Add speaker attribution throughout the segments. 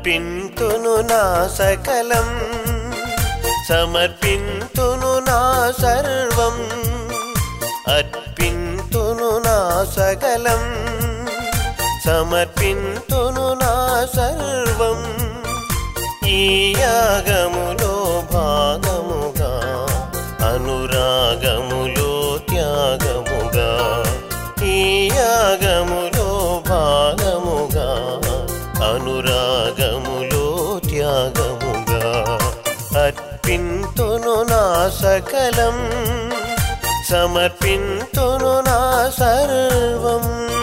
Speaker 1: అర్పింతును నా సకలం సమర్పింతును నా సర్వం అర్పింతును నా సకలం సమర్పింతును నా సర్వం ఈ యాగములో భాగముగా అనురాగములో త్యాగముగా ఈ యాగములో భాగముగా అనురాగములో త్యాగముగా అర్పింతును నా సకలం సమర్పింతును నా సర్వం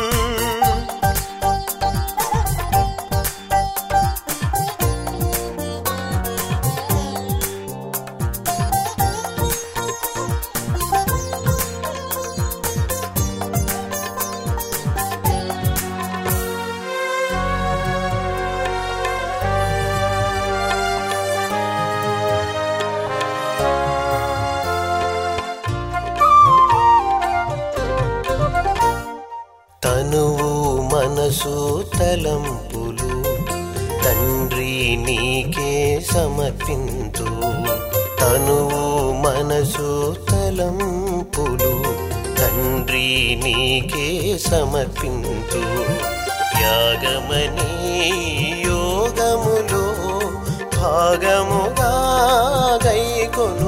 Speaker 1: తనువు మనసు తలంపులు తండ్రి నీకే సమర్పింతు తనువు మనసు తలంపులు తండ్రి నీకే సమర్పింతు యాగమని యోగములో భాగముగా గైకొను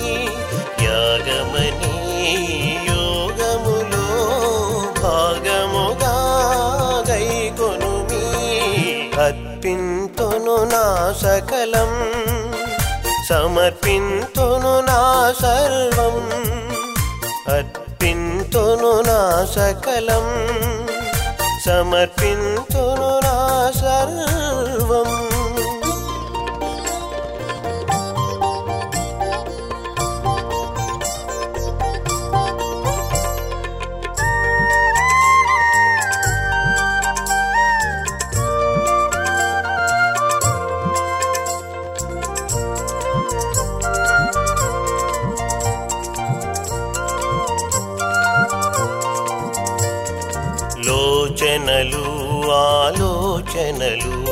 Speaker 1: యాగమని యోగములో భాగముగా గైకొను అర్పింతును నా సకలం సమర్పింతును నా సర్వం అర్పింతును నా సకలం సమర్పింతును నా సర్వం లోచనలు ఆలోచనలు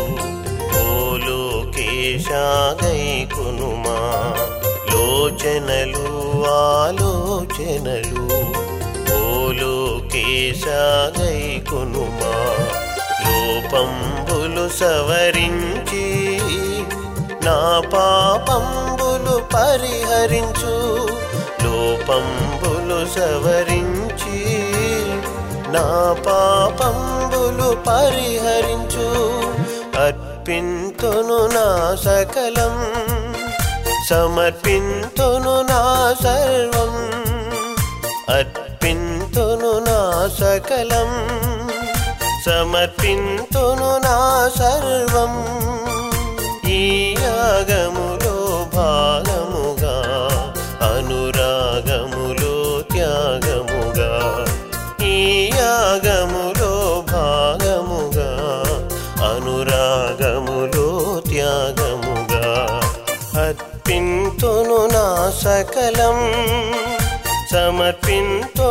Speaker 1: ఓలోకేశాగై కునుమా లోచనలు ఆలోచనలు ఓలోకేశాగై కునుమా లోపంబులు సవరించి నా పాపంబులు పరిహరించు లోపంబులు సవరించి నా పాపంబులు పరిహరించు అర్పింతును నా సకలం సమర్పింతును నా సర్వం అర్పింతును నా సకలం సమర్పింతును నా సర్వం ఈ యాగములో భాగముగా అనురాగములో త్యాగముగా ఈ యాగములో భాగముగా అనురాగములో త్యాగముగా అర్పింతును నా సకలం సమర్పింతు